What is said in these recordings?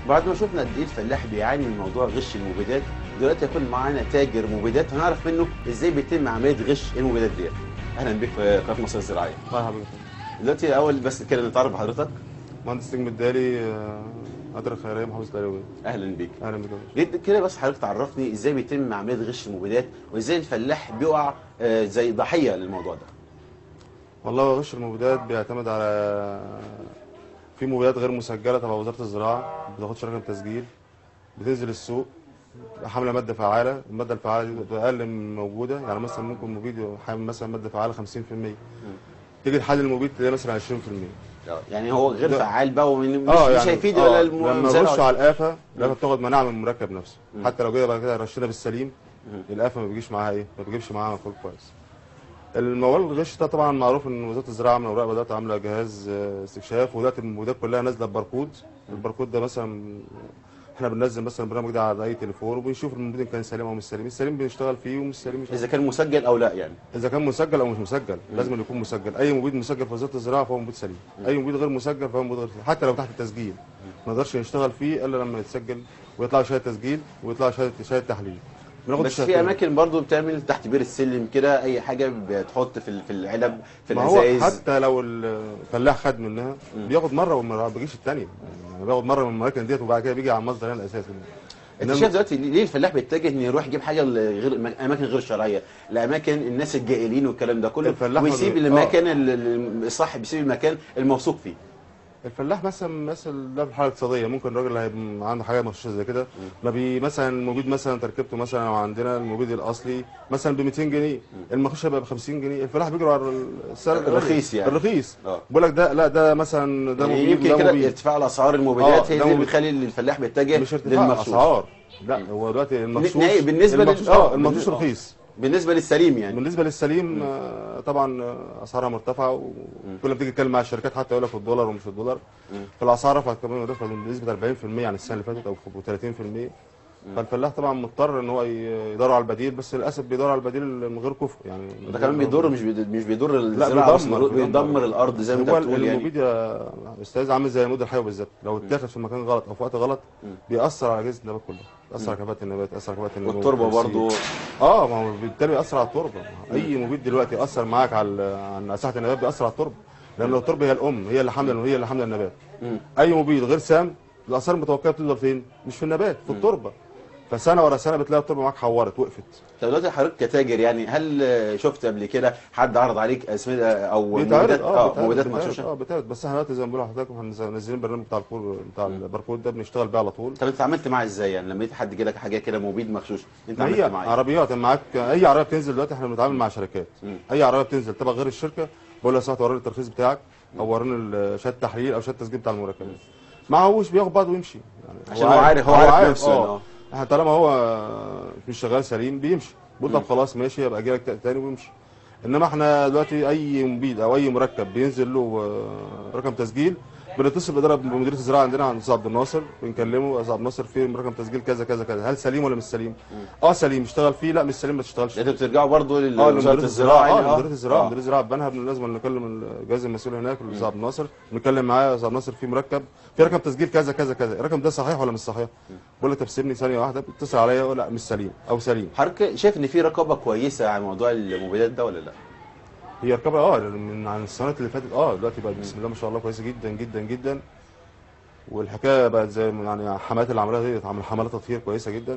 بعد ما شفنا قد ايه الفلاح بيعاني من موضوع غش المبيدات دلوقتي هيكون معانا تاجر مبيدات هنعرف منه ازاي بيتم عمليه غش المبيدات ديت اهلا بك في قناه مصر الزراعيه مرحبا بك دلوقتي اول بس كده نتعرف بحضرتك مهندس نجم الدالي آه، قدر خيريه محافظه القليوبيه اهلا بيك اهلا بك يا باشا. ليه كده بس حضرتك تعرفني ازاي بيتم عمليه غش المبيدات وازاي الفلاح بيقع آه، زي ضحيه للموضوع ده والله غش المبيدات بيعتمد على في مبيدات غير مسجله تبع وزاره الزراعه ما بتاخدش رقم تسجيل بتنزل السوق حامله ماده فعاله الماده الفعاله دي بتبقى اقل من موجوده يعني مثلا ممكن مبيد حامل مثلا ماده فعاله 50% تيجي تحلل المبيد تلاقي مثلا 20% آه، يعني هو غير ده- فعال بقى ومش اه مش يعني هيفيد آه، ولا لما المزارع نخش على الآفة الآفة بتاخد مناعة من المركب نفسه حتى لو جينا بعد كده رشينا بالسليم الآفة ما بيجيش معاها ايه ما بيجيبش معاها مفعول كويس الموال الغش ده طبعا معروف ان وزاره الزراعه عامله اوراق بدات عامله جهاز آه، استكشاف ودلوقتي المبيدات كلها نازله بباركود الباركود ده مثلا احنا بننزل مثلا البرنامج ده على اي تليفون وبنشوف المبيد ان كان سليم او مش سليم السليم بنشتغل فيه ومش سليم مش اذا كان مسجل او لا يعني اذا كان مسجل او مش مسجل لازم يكون مسجل اي مبيد مسجل في وزاره الزراعه فهو مبيد سليم اي مبيد غير مسجل فهو مبيد غير سليم حتى لو تحت التسجيل ما نقدرش نشتغل فيه الا لما يتسجل ويطلع شهاده تسجيل ويطلع شهاده شهاده تحليل بناخد بس في الشهادتين. اماكن برضو بتعمل تحت بير السلم كده اي حاجه بتحط في ال- في العلب في ما هو الازايز حتى لو الفلاح خد منها بياخد مره وما بيجيش الثانيه يعني بياخد مره من الاماكن ديت وبعد كده بيجي على المصدر هنا الاساسي انت إنما- شايف دلوقتي ليه الفلاح بيتجه انه يروح يجيب حاجه غير اماكن غير شرعيه لاماكن الناس الجائلين والكلام ده كله الفلاح ما ويسيب بي- المكان ال- ال- الصح بيسيب المكان الموثوق فيه الفلاح مثلا مثلا ده في الحاله الاقتصاديه ممكن الراجل اللي هيبقى عنده حاجه مخصوصه زي كده ما بي مثلا المبيد مثلا تركيبته مثلا او عندنا المبيد الاصلي مثلا ب 200 جنيه المخش هيبقى ب 50 جنيه الفلاح بيجروا على السعر الرخيص يعني. الرخيص اه. بيقول لك ده لا ده مثلا ده يعني مبيد يمكن ده كده مبيد ارتفاع الاسعار المبيدات اه، هي ده اللي مبيد. بتخلي الفلاح بيتجه مش ارتفاع للمخصوص اسعار لا هو دلوقتي المخصوص نهائي بالنسبة لل- المخصوص اه، اه المخصوص بالن- اه. رخيص بالنسبه للسليم يعني بالنسبه للسليم آه، طبعا آه، اسعارها مرتفعه وكل ما تيجي تتكلم مع الشركات حتى يقول لك الدولار ومش الدولار فالاسعار رفعت كمان رفعت بنسبه 40% عن السنه اللي فاتت او 30% فالفلاح طبعا مضطر ان هو ي- يدور على البديل بس للاسف بيدور على البديل من غير كفء يعني ده كمان بيضر مش بيضر مش بيضر لا الزراعه بس بيدمر بيدمر الارض زي ما انت هو بتقول يعني المبيد يا استاذ عامل زي المود الحيوي بالظبط لو اتاخد في مكان غلط او في وقت غلط بيأثر على جذر النبات كله بيأثر على كفاءة النبات بيأثر على كفاءة النمو والتربه والتنسيق. برضو اه ما هو بالتالي بيأثر على التربه اي مبيد دلوقتي يأثر معاك على على مساحه النبات بيأثر على التربه لان لو التربه هي الام هي اللي حامله هي اللي حامله النبات مم. اي مبيد غير سام الاثار المتوقعه بتفضل فين؟ مش في النبات في التربه فسنه ورا سنه بتلاقي التربه معاك حورت وقفت طب دلوقتي حضرتك كتاجر يعني هل آه، شفت قبل كده حد عرض عليك اسمده او بيتعرض مبيدات اه اه مبيدات بيتعرض مغشوشه اه بيتعرض بس احنا دلوقتي زي ما بقول لحضرتك احنا منزلين برنامج بتاع الكور بتاع الباركود ده بنشتغل بيه على طول طب انت اتعاملت معاه ازاي يعني لما لقيت حد يجي لك حاجه كده مبيد مغشوش انت ما عملت هي معاه إيه؟ عربيات معاك اي عربيه بتنزل دلوقتي احنا بنتعامل مع شركات مم. اي عربيه بتنزل تبع غير الشركه بقول له يا سمحت وريني الترخيص بتاعك او وريني ال- شهاده التحليل او شهاده التسجيل بتاع المركبات معهوش بياخد بعضه ويمشي يعني عشان هو عارف- هو عارف نفسه يعني، اه اه. احنا طالما هو مش شغال سليم بيمشي بقول طب خلاص ماشي يبقى اجي لك تاني ويمشي انما احنا دلوقتي اي مبيد او اي مركب بينزل له آه، رقم تسجيل بنتصل باداره بمديريه الزراعه عندنا عند استاذ عبد الناصر بنكلمه استاذ عبد الناصر في رقم تسجيل كذا كذا كذا هل سليم ولا مش سليم؟ اه سليم اشتغل فيه لا مش سليم ما تشتغلش انتوا بترجعوا برضه اه لوزاره لمديريه الزراعه اه يعني؟ لمديريه الزراعه اه. مديريه الزراعه بنها لازم نكلم الجهاز المسؤول هناك الاستاذ عبد الناصر نتكلم معاه يا استاذ عبد الناصر في مركب في رقم تسجيل كذا كذا كذا الرقم ده صحيح ولا مش صحيح؟ بقول له طب سيبني ثانيه واحده بيتصل عليا يقول لا مش سليم او سليم حضرتك شايف ان في رقابه كويسه على موضوع المبيدات ده ولا لا؟ هي رقابه اه من عن السنوات اللي فاتت اه دلوقتي بقت بسم الله ما شاء الله كويسه جدا جدا جدا والحكايه بقت زي ما- يعني حملات اللي عملها دي عمل حملات تطهير كويسه جدا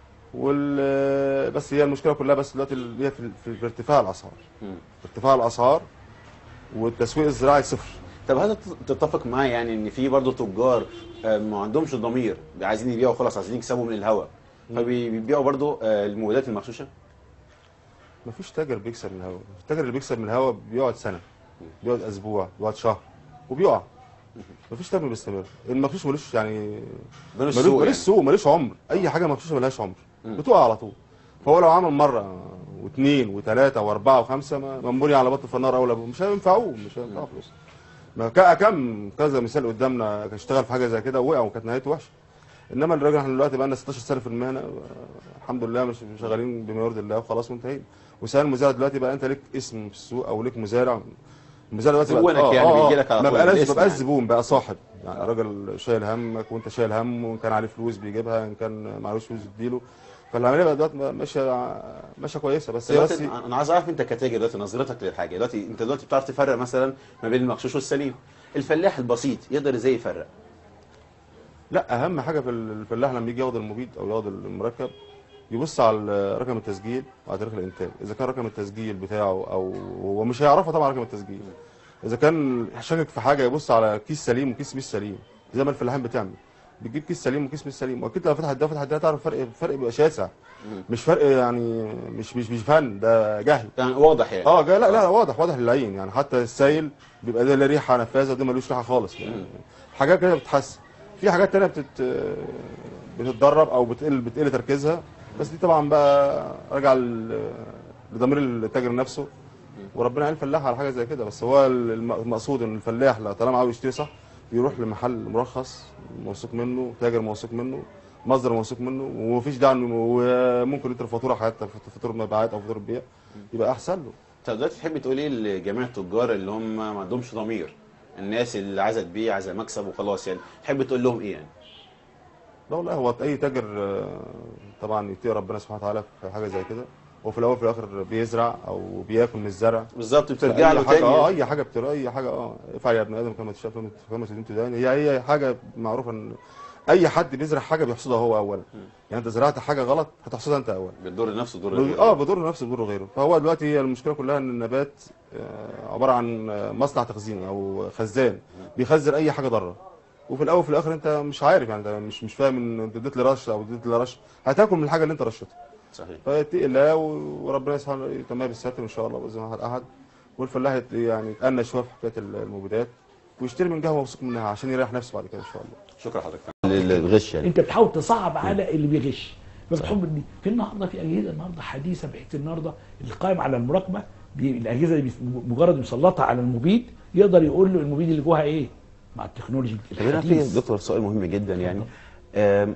وال بس هي المشكله كلها بس دلوقتي اللي هي في, في, في ارتفاع الاسعار مم. ارتفاع الاسعار والتسويق الزراعي صفر طب هل تتفق معايا يعني ان في برضه تجار آه، ما عندهمش ضمير عايزين يبيعوا خلاص عايزين يكسبوا من الهواء فبيبيعوا برضه آه، المبيدات المغشوشه؟ مفيش تاجر بيكسب من الهواء التاجر اللي بيكسب من الهواء بيقعد سنه بيقعد اسبوع بيقعد شهر وبيقع مفيش تاجر بيستمر المغشوش ملوش يعني ملوش ملوش سوق ملوش يعني. سوق ملوش عمر اي حاجه مغشوشه ملهاش عمر بتقع على طول فهو لو عمل مره واثنين وثلاثه واربعه وخمسه ما- منبولي على بطن فنار اولى بهم. مش هينفعوه مش هينفعوا فلوس ما كا- كم كذا مثال قدامنا كان اشتغل في حاجه زي كده ووقع وكانت نهايته وحشه انما الراجل احنا دلوقتي بقى لنا 16 سنه في المهنه آه، الحمد لله مش مش شغالين بما يرضي الله وخلاص وانتهينا وسائل المزارع دلوقتي بقى انت ليك اسم في السوق او ليك مزارع المزارع دلوقتي بقى- زبونك آه، يعني آه، بيجي لك على ما طول بقاش بالاسم ما بقاش يعني. زبون بقى صاحب يعني راجل شايل همك وانت شايل همه وان كان عليه فلوس بيجيبها ان كان معلوش فلوس بتديله فالعمليه بقى دلوقتي ماشيه ماشيه كويسه بس هي بس دلوقتي انا عايز اعرف انت كتاجر دلوقتي نظرتك للحاجه دلوقتي انت دلوقتي بتعرف تفرق مثلا ما بين المغشوش والسليم الفلاح البسيط يقدر ازاي يفرق لا اهم حاجه في الفلاح لما يجي ياخد المبيد او ياخد المركب يبص على رقم التسجيل وعلى تاريخ الانتاج اذا كان رقم التسجيل بتاعه او هو مش هيعرفها طبعا رقم التسجيل اذا كان شاكك في حاجه يبص على كيس سليم وكيس مش سليم زي ما الفلاحين بتعمل بتجيب كيس سليم وكيس مش سليم واكيد لو فتحت ده وفتحت ده تعرف فرق فرق بيبقى شاسع مش فرق يعني مش مش مش فن ده جهل يعني واضح يعني اه جا- لا لا واضح واضح للعين يعني حتى السايل بيبقى ده له ريحه نفاذه وده ملوش ريحه خالص يعني حاجات كده بتحسن في حاجات تانية بتت بتتدرب او بتقل بتقل تركيزها بس دي طبعا بقى راجعه ل- لضمير التاجر نفسه وربنا يعين الفلاح على حاجه زي كده بس هو الم- المقصود ان الفلاح لا طالما عاوز يشتري صح بيروح لمحل مرخص موثوق منه تاجر موثوق منه مصدر موثوق منه ومفيش داعي إنه- وممكن يطلب فاتوره حتى فاتوره مبيعات او فاتوره بيع يبقى احسن له طب دلوقتي تحب تقول ايه لجميع التجار اللي هم ما عندهمش ضمير الناس اللي عايزه تبيع عايزه مكسب وخلاص يعني تحب تقول لهم ايه يعني لا والله هو اي تاجر آه، طبعا يتقي ربنا سبحانه وتعالى في حاجه زي كده وفي الاول وفي الاخر بيزرع او بياكل من الزرع بالظبط بترجع أي له حاجه اه تاني اي حاجه بتر اي حاجه اه افعل يا ابن ادم كما تشاء كما تدين تدان هي هي حاجه معروفه ان اي حد بيزرع حاجه بيحصدها هو اولا يعني انت زرعت حاجه غلط هتحصدها انت اولا بتضر نفسه ضر ب- غيره. اه بضر نفسه بضر غيره فهو دلوقتي هي المشكله كلها ان النبات آه، عباره عن آه، مصنع تخزين او خزان بيخزن اي حاجه ضاره وفي الاول وفي الاخر انت مش عارف يعني انت مش مش فاهم ان انت اديت لي رش او اديت لي رش هتاكل من الحاجه اللي انت رشتها صحيح فيتقي الله و- وربنا سبحانه يتمها بالستر ان شاء الله باذن الله احد والفلاح يت- يعني يتأنى شويه في حكايه المبيدات ويشتري من جهه موثوق منها عشان يريح نفسه بعد كده ان شاء الله شكرا حضرتك للغش يعني انت بتحاول تصعب على اللي بيغش فبتحب دي في النهارده في اجهزه النهارده حديثه بحيث النهارده اللي قائم على المراقبه بي الاجهزه اللي بيس- مجرد مسلطها على المبيد يقدر يقول له المبيد اللي جواها ايه مع التكنولوجي طب هنا في الحديث دكتور سؤال مهم جدا يعني آم،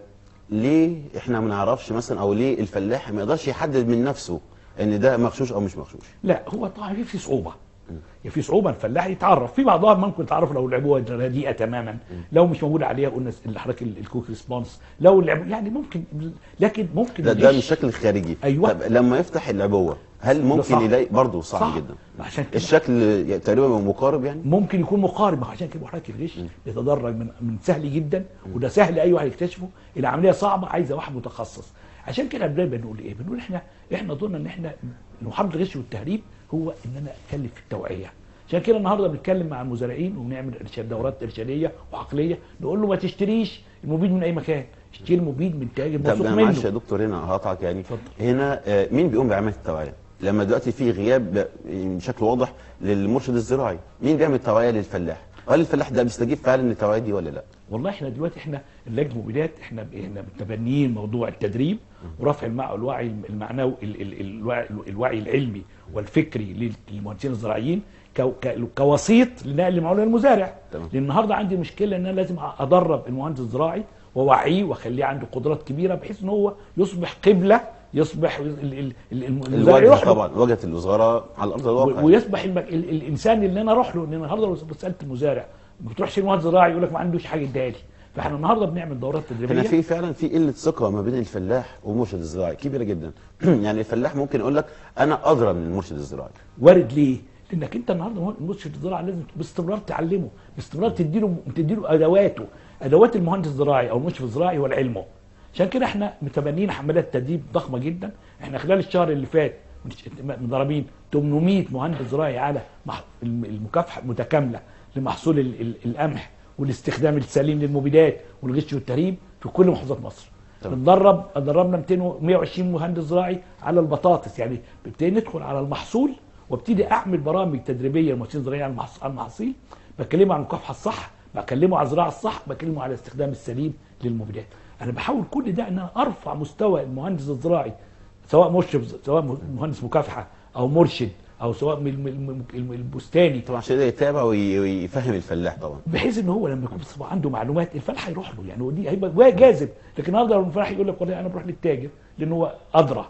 ليه احنا ما نعرفش مثلا او ليه الفلاح ما يقدرش يحدد من نفسه ان ده مغشوش او مش مغشوش لا هو طبعا في في صعوبه يعني في صعوبه الفلاح يتعرف في بعضها ممكن يتعرف لو لعبوها رديئه تماما لو مش موجود عليها قلنا اللي حضرتك ال- الكوك ريسبونس لو اللعب يعني ممكن لكن ممكن ده ده الغش- الشكل الخارجي أيوة. طب لما يفتح العبوه هل ممكن صعب. يلاقي برضه صعب صعب. جدا عشان كده الشكل تقريبا مقارب يعني ممكن يكون مقارب ما هو عشان كده حضرتك الغش بيتدرج من من سهل جدا وده سهل اي واحد يكتشفه الى عمليه صعبه عايزه واحد متخصص عشان كده دايما بنقول ايه بنقول احنا احنا دورنا ان احنا محاربه الغش والتهريب هو ان انا اتكلم في التوعيه عشان كده النهارده بنتكلم مع المزارعين وبنعمل ارشاد دورات ارشاديه وعقليه نقول له ما تشتريش المبيد من اي مكان اشتري المبيد من تاجر طب موثوق أنا معلش يا منه دكتور هنا هقطعك يعني اتفضل. هنا آه، مين بيقوم بعمليه التوعيه؟ لما دلوقتي في غياب ب- بشكل واضح للمرشد الزراعي، مين بيعمل التوعيه للفلاح؟ هل الفلاح ده بيستجيب فعلا للتوعيه دي ولا لا؟ والله احنا دلوقتي احنا اللجنه المبيدات احنا احنا متبنيين موضوع التدريب ورفع المع... الوعي المعنوي ال... ال... الوعي... الوعي العلمي والفكري لل- للمهندسين الزراعيين ك... ك... كوسيط لنقل المعلومه للمزارع تمام. لان النهارده عندي مشكله ان انا لازم ادرب المهندس الزراعي واوعيه واخليه عنده قدرات كبيره بحيث ان هو يصبح قبله يصبح ال... ال... ال... المزارع الواجهه يروح له. طبعا واجهه الوزاره على ارض الواقع و- ويصبح الم... ال... الانسان اللي انا اروح له ان النهارده لو سالت المزارع ما بتروحش المهندس الزراعي يقول لك ما عندوش حاجه اديها لي فاحنا النهارده بنعمل دورات هنا تدريبيه في فعلا في قله ثقه ما بين الفلاح والمرشد الزراعي كبيره جدا يعني الفلاح ممكن يقول لك انا ادرى من المرشد الزراعي وارد ليه؟ لانك انت النهارده مه- مرشد الزراعه لازم باستمرار تعلمه، باستمرار تديله تديله ادواته، ادوات المهندس الزراعي او المشرف الزراعي هو علمه. عشان كده احنا متبنيين حملات تدريب ضخمه جدا، احنا خلال الشهر اللي فات مضربين 800 مهندس زراعي على مح- الم- المكافحه متكامله لمحصول ال- ال- القمح والاستخدام السليم للمبيدات والغش والتهريب في كل محافظات مصر. تمام. بندرب دربنا 200 و 120 مهندس زراعي على البطاطس يعني بنبتدي ندخل على المحصول وابتدي اعمل برامج تدريبيه للمهندسين الزراعيين على المحص- على المحاصيل بكلمه عن المكافحه الصح بكلمه على الزراعه الصح بكلمه على الاستخدام السليم للمبيدات انا بحاول كل ده ان انا ارفع مستوى المهندس الزراعي سواء مشرف سواء مهندس مكافحه او مرشد او سواء من الم- الم- الم- البستاني طبعا عشان يقدر يتابع وي- ويفهم الفلاح طبعا بحيث ان هو لما يكون بصراحة عنده معلومات الفلاح هيروح له يعني ودي هيبقى جاذب لكن النهارده لو الفلاح يقول لك والله انا بروح للتاجر لان هو ادرى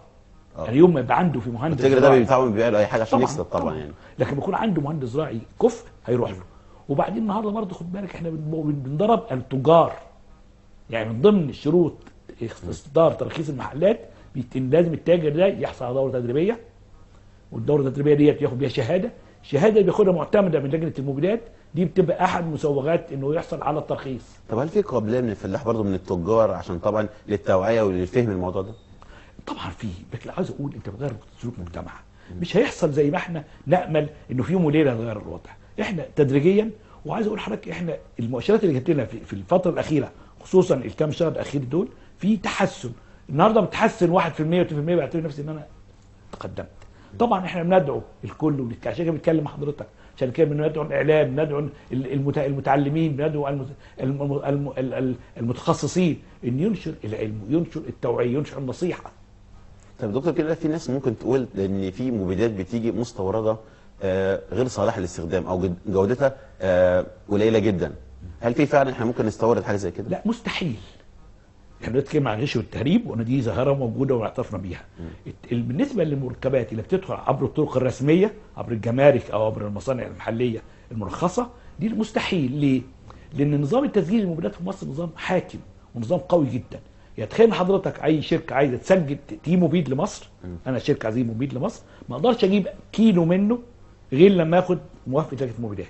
آه. يعني يوم ما يبقى عنده في مهندس التاجر ده زراعي- بيتعاون بيبيع له اي حاجه عشان يكسب طبعا يعني لكن بيكون عنده مهندس زراعي كفء هيروح له وبعدين النهارده برضه خد بالك احنا بن- بنضرب التجار يعني من ضمن الشروط اصدار ترخيص المحلات بيت- إن لازم التاجر ده يحصل على دوره تدريبيه والدوره التدريبيه ديت ياخد بيها شهاده الشهاده اللي بياخدها معتمده من لجنه المبيدات دي بتبقى احد مسوغات انه يحصل على الترخيص طب هل في قابليه من الفلاح برضه من التجار عشان طبعا للتوعيه وللفهم الموضوع ده؟ طبعا في لكن عاوز اقول انت بتغير سلوك مجتمع مش هيحصل زي ما احنا نامل انه في يوم وليله هتغير الوضع احنا تدريجيا وعايز اقول لحضرتك احنا المؤشرات اللي جت لنا في, في الفتره الاخيره خصوصا الكام شهر الاخير دول في تحسن النهارده بتحسن 1% و2% بعتبر نفسي ان انا تقدمت طبعا احنا بندعو الكل ونك- عشان كده بنتكلم مع حضرتك عشان كده بندعو الاعلام بندعو ال- المت- المتعلمين بندعو المت- الم- الم- ال- ال- المتخصصين ان ينشر العلم ينشر التوعيه ينشر النصيحه طب دكتور كده في ناس ممكن تقول ان في مبيدات بتيجي مستورده آه، غير صالحه للاستخدام او جد- جودتها آه، قليله جدا هل في فعلا احنا ممكن نستورد حاجه زي كده؟ لا مستحيل احنا بنتكلم عن الغش والتهريب وان دي ظاهره موجوده واعترفنا بيها الت- ال- بالنسبه للمركبات اللي بتدخل عبر الطرق الرسميه عبر الجمارك او عبر المصانع المحليه المرخصه دي مستحيل ليه؟ لان نظام التسجيل المبيدات في مصر نظام حاكم ونظام قوي جدا يعني تخيل حضرتك اي شركه عايزه تسجل ت- تجيب مبيد لمصر انا شركه عايز اجيب مبيد لمصر ما اقدرش اجيب كيلو منه غير لما اخد موافقه لجنه المبيدات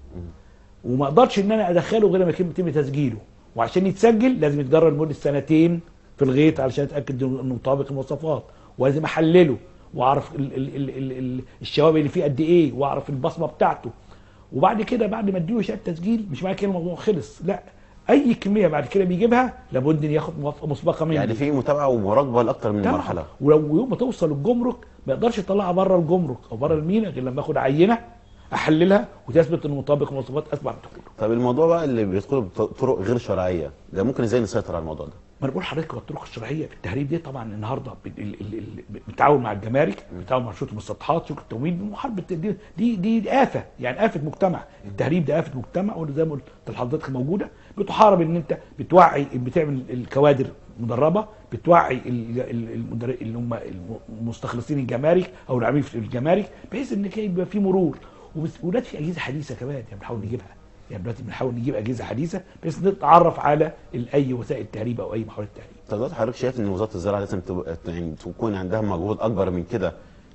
وما اقدرش ان انا ادخله غير لما يتم يتم تسجيله وعشان يتسجل لازم يتجرب لمده سنتين في الغيط علشان اتاكد انه مطابق المواصفات ولازم احلله واعرف ال ال ال ال ال الشوائب اللي فيه قد ايه واعرف البصمه بتاعته وبعد كده بعد ما اديله شهاده تسجيل مش معنى كده الموضوع خلص لا اي كميه بعد كده بيجيبها لابد ان ياخد موافقه مسبقه مني يعني في متابعه ومراقبه لاكثر من طبعا مرحله ولو يوم ما توصل الجمرك ما يقدرش يطلعها بره الجمرك او بره المينا غير لما اخد عينه احللها وتثبت انه مطابق المواصفات اسمع بدخوله طب الموضوع بقى اللي بيدخلوا بطرق غير شرعيه ده ممكن ازاي نسيطر على الموضوع ده؟ ما انا بقول لحضرتك هو الطرق الشرعيه في التهريب دي طبعا النهارده ال- ال- ال- ال- بالتعاون مع الجمارك بالتعاون مع شرطه المسطحات شرطه التموين محاربه دي دي, دي افه يعني افه مجتمع التهريب ده افه مجتمع وزي ما قلت لحضرتك موجوده بتحارب ان انت بتوعي بتعمل الكوادر مدربه بتوعي ال- ال- المدر- اللي هم المستخلصين الجمارك او العاملين في الجمارك بحيث ان كده يبقى في مرور وبس- ودلوقتي في اجهزه حديثه كمان يعني بنحاول نجيبها يعني دلوقتي بنحاول نجيب اجهزه حديثه بحيث نتعرف على ال- اي وسائل تهريب او اي محاولات تهريب طب دلوقتي حضرتك شايف ان وزاره الزراعه لازم تبقى يعني تكون عندها مجهود اكبر من كده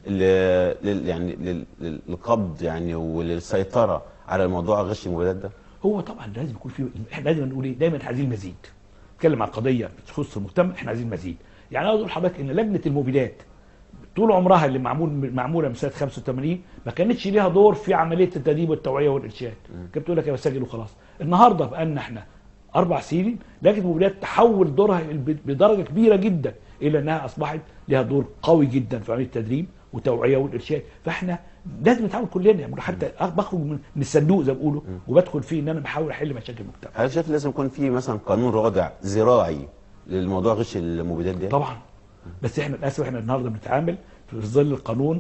ل- لل يعني لل- لل- للقبض يعني وللسيطره على موضوع غش المبيدات ده؟ هو طبعا لازم يكون في احنا لازم نقول ايه دايما احنا عايزين مزيد نتكلم عن قضيه تخص المجتمع احنا عايزين مزيد يعني عاوز اقول لحضرتك ان لجنه المبيدات طول عمرها اللي معمول معموله من سنه 85 ما كانتش ليها دور في عمليه التدريب والتوعيه والارشاد كانت بتقول لك يا بسجل وخلاص النهارده بقالنا احنا اربع سنين لجنه المبيدات تحول دورها بدرجه كبيره جدا الى انها اصبحت لها دور قوي جدا في عمليه التدريب والتوعيه والارشاد فاحنا لازم نتعاون كلنا يعني حتى بخرج من من الصندوق زي ما بيقولوا وبدخل فيه ان انا بحاول احل مشاكل المجتمع هل شايف لازم يكون في مثلا قانون رادع زراعي للموضوع غش المبيدات ده؟ طبعا بس احنا للاسف احنا النهارده بنتعامل في ظل القانون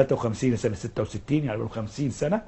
53 سنه 66 يعني بقى 50 سنه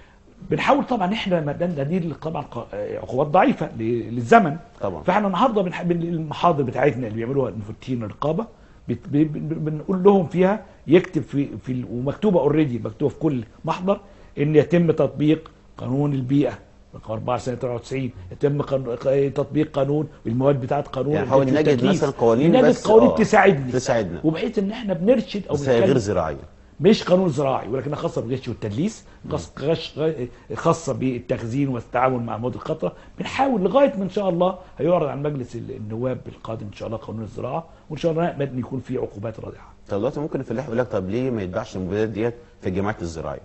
بنحاول طبعا احنا ما دام ندير طبعا ق- عقوبات ضعيفه ل- للزمن طبعا. فاحنا النهارده بنح- بن- المحاضر بتاعتنا اللي بيعملوها المفتين الرقابه بت- ب- ب- بنقول لهم فيها يكتب في في ال- ومكتوبه اوريدي مكتوبه في كل محضر ان يتم تطبيق قانون البيئه رقم 4 سنه 93 يتم قانون تطبيق قانون المواد بتاعت قانون يعني نحاول نجد التكليف. مثلا قوانين نجد بس قوانين آه، تساعدني تساعدنا. وبحيث ان احنا بنرشد او بس هي غير بنتكلم زراعيه مش قانون زراعي ولكنها خاصه بالغش والتدليس خاص- غش غ- خاصه بالتخزين والتعامل مع المواد الخطره بنحاول لغايه ما ان شاء الله هيعرض عن مجلس ال- النواب القادم ان شاء الله قانون الزراعه وان شاء الله نأمل ان يكون في عقوبات رادعه طب دلوقتي ممكن الفلاح يقول لك طب ليه ما يتباعش المبيدات ديت في الجامعات الزراعيه؟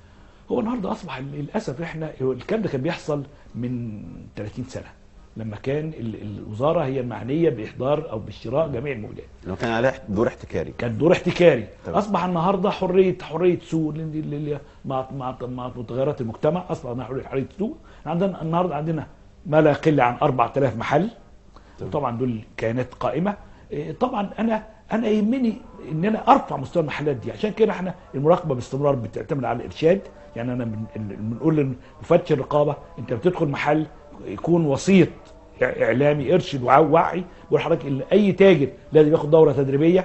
هو النهارده اصبح للاسف احنا هو الكلام ده كان بيحصل من 30 سنه لما كان ال- الوزاره هي المعنيه باحضار او بشراء جميع المبيدات لو كان عليه دور احتكاري كان دور احتكاري تمام. اصبح النهارده حريه حريه سوق ل- ل- ل- مع مع مع متغيرات المجتمع اصبح عندنا حريه حريه سوق عندنا النهارده عندنا ما لا يقل عن 4000 محل وطبعا دول كيانات قائمه إيه، طبعا انا انا يهمني ان انا ارفع مستوى المحلات دي عشان كده احنا المراقبه باستمرار بتعتمد على الارشاد يعني انا بن- بنقول لمفتش الرقابه انت بتدخل محل يكون وسيط اعلامي ارشد ووعي بقول لحضرتك ان اي تاجر لازم ياخد دوره تدريبيه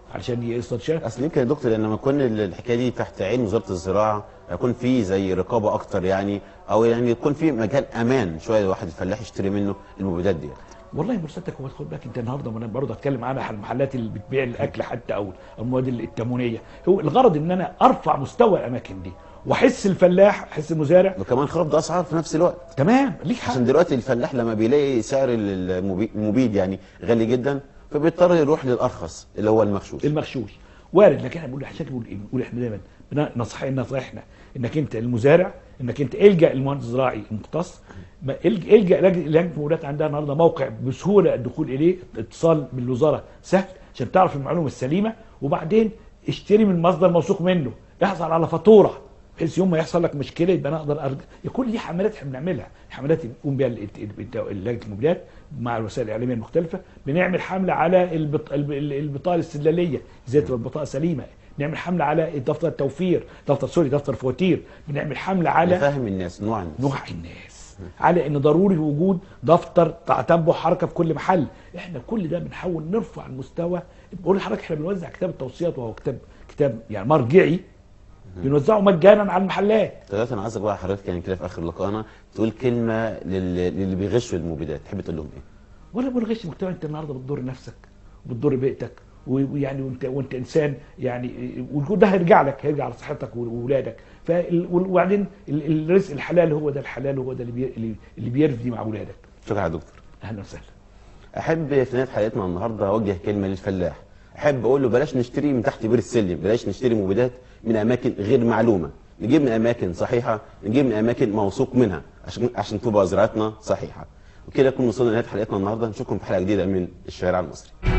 علشان يصطاد شهر اصل يمكن يا دكتور لما يكون ال- الحكايه دي تحت عين وزاره الزراعه يكون في زي رقابه اكتر يعني او يعني يكون في مكان امان شويه الواحد الفلاح يشتري منه المبيدات دي والله مرستك هو خد بالك انت النهارده وانا برضه اتكلم عنها على المحلات اللي بتبيع الاكل حتى او المواد التموينيه هو الغرض ان انا ارفع مستوى الاماكن دي واحس الفلاح احس المزارع وكمان خفض اسعار في نفس الوقت تمام ليك حق عشان دلوقتي الفلاح لما بيلاقي سعر المبي- المبيد يعني غالي جدا فبيضطر يروح للارخص اللي هو المغشوش المغشوش وارد لكن انا بقول عشان بقول ايه بنقول احنا دايما بنا- نصح نصايحنا انك انت المزارع انك انت الجا المهندس الزراعي المختص ما الجا الجا لجنه لجنة المقاولات عندها النهارده موقع بسهوله الدخول اليه اتصال بالوزاره سهل عشان تعرف المعلومه السليمه وبعدين اشتري من مصدر موثوق منه احصل على فاتوره بحيث يوم ما يحصل لك مشكله يبقى انا اقدر ارجع كل دي حملات احنا بنعملها حملات بنقوم بها ال- ال- ال- لجنه المبيدات مع الوسائل الاعلاميه المختلفه بنعمل حمله على البط... الب- ال- البطاقه الاستدلاليه ازاي تبقى البطاقه سليمه نعمل حمله على دفتر التوفير دفتر سوري دفتر فواتير بنعمل حمله على نفهم الناس نوع الناس نوع الناس على ان ضروري وجود دفتر تتبع حركه في كل محل احنا كل ده بنحاول نرفع المستوى بقول لحضرتك احنا بنوزع كتاب التوصيات وهو كتاب كتاب يعني مرجعي بنوزعه مجانا على المحلات دلوقتي انا عايزك بقى حضرتك يعني كده في اخر لقائنا تقول كلمه لل- للي بيغشوا المبيدات تحب تقول لهم ايه؟ ولا بقول غش مجتمع انت النهارده بتضر نفسك وبتضر بيئتك و- ويعني وانت وانت انسان يعني والجود ده هيرجع لك هيرجع على صحتك واولادك فال- وبعدين ال- الرزق الحلال هو ده الحلال هو ده اللي بي- اللي- اللي بيرضي مع اولادك شكرا يا دكتور اهلا وسهلا احب في نهايه حلقتنا النهارده اوجه كلمه للفلاح احب اقول له بلاش نشتري من تحت بير السلم بلاش نشتري مبيدات من اماكن غير معلومه نجيب من اماكن صحيحه نجيب من اماكن موثوق منها عشان عشان تبقى زراعتنا صحيحه وكده نكون وصلنا لنهايه حلقتنا النهارده نشوفكم في حلقه جديده من الشارع المصري